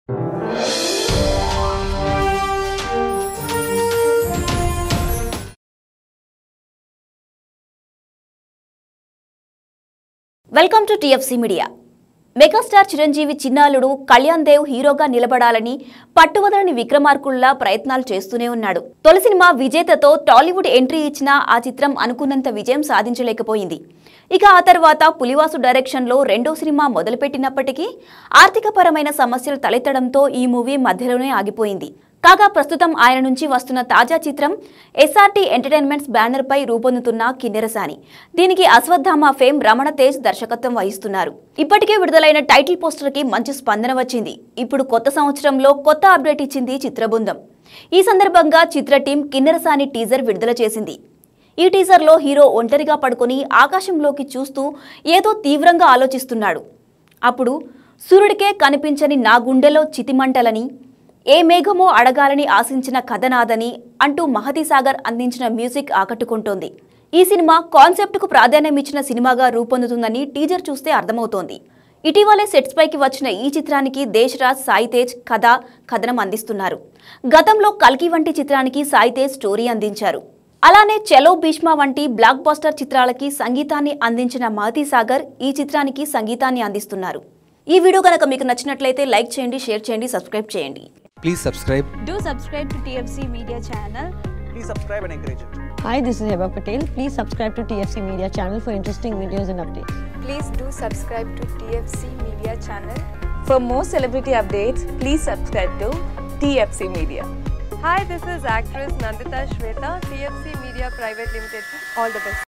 Welcome to TFC media megastar Chiranjeevi చిన్నాలుడు కళ్యాణ్ దేవ్ హీరోగా నిలబడాలని పట్టువదలని విక్రమార్కుల్లా ప్రయత్నాలు చేస్తూనే ఉన్నాడు తొలి సినిమా విజేతతో టాలీవుడ్ ఎంట్రీ ఇచ్చినా ఆ చిత్రం అనుకున్నంత విజయం సాధించలేకపోయింది ఇక ఆ తర్వాత పులివాసు డైరెక్షన్లో రెండో సినిమా మొదలుపెట్టినప్పటికీ ఆర్థికపరమైన సమస్యలు తలెత్తడంతో ఈ మూవీ మధ్యలోనే ఆగిపోయింది కాగా ప్రస్తుతం ఆయన నుంచి వస్తున్న తాజా చిత్రం ఎస్ఆర్టీ ఎంటర్టైన్మెంట్స్ బ్యానర్ పై రూపొందుతున్న కిన్నెరసాని దీనికి అశ్వత్థామ ఫేమ్ రమణ తేజ్ దర్శకత్వం వహిస్తున్నారు ఇప్పటికే విడుదలైన టైటిల్ పోస్టర్ కి మంచి స్పందన వచ్చింది ఇప్పుడు కొత్త సంవత్సరంలో కొత్త అప్డేట్ ఇచ్చింది చిత్రబృందం ఈ సందర్భంగా చిత్ర టీం కిన్నెరసాని టీజర్ విడుదల చేసింది ఈ టీజర్లో హీరో ఒంటరిగా పడుకొని ఆకాశంలోకి చూస్తూ ఏదో తీవ్రంగా ఆలోచిస్తున్నాడు అప్పుడు సూర్యుడికే కనిపించని నా గుండెలో చితిమంటలని ఏ మేఘమో అడగాలని ఆశించిన కథ నాదని అంటూ మహతి సాగర్ అందించిన మ్యూజిక్ ఆకట్టుకుంటోంది ఈ సినిమా కాన్సెప్ట్కు ప్రాధాన్యం ఇచ్చిన సినిమాగా రూపొందుతుందని టీజర్ చూస్తే అర్థమవుతోంది ఇటీవలే సెట్స్ పైకి వచ్చిన ఈ చిత్రానికి దేశరాజ్ సాయి తేజ్ కథ కథనం అందిస్తున్నారు గతంలో కల్కి వంటి చిత్రానికి సాయి తేజ్ స్టోరీ అందించారు అలానే చలో భీష్మ వంటి బ్లాక్ బాస్టర్ చిత్రాలకి సంగీతాన్ని అందించిన మహతి సాగర్ ఈ చిత్రానికి సంగీతాన్ని అందిస్తున్నారు ఈ వీడియో కనుక మీకు నచ్చినట్లయితే లైక్ చేయండి షేర్ చేయండి సబ్స్క్రైబ్ చేయండి Please subscribe. Do subscribe to TFC Media channel. please subscribe and encourage it. Hi, this is Heba Patel. Please subscribe to TFC Media channel for interesting videos and updates. Please do subscribe to TFC Media channel. For more celebrity updates, please subscribe to TFC Media. Hi, this is actress Nandita Shweta, TFC Media Private Limited. All the best.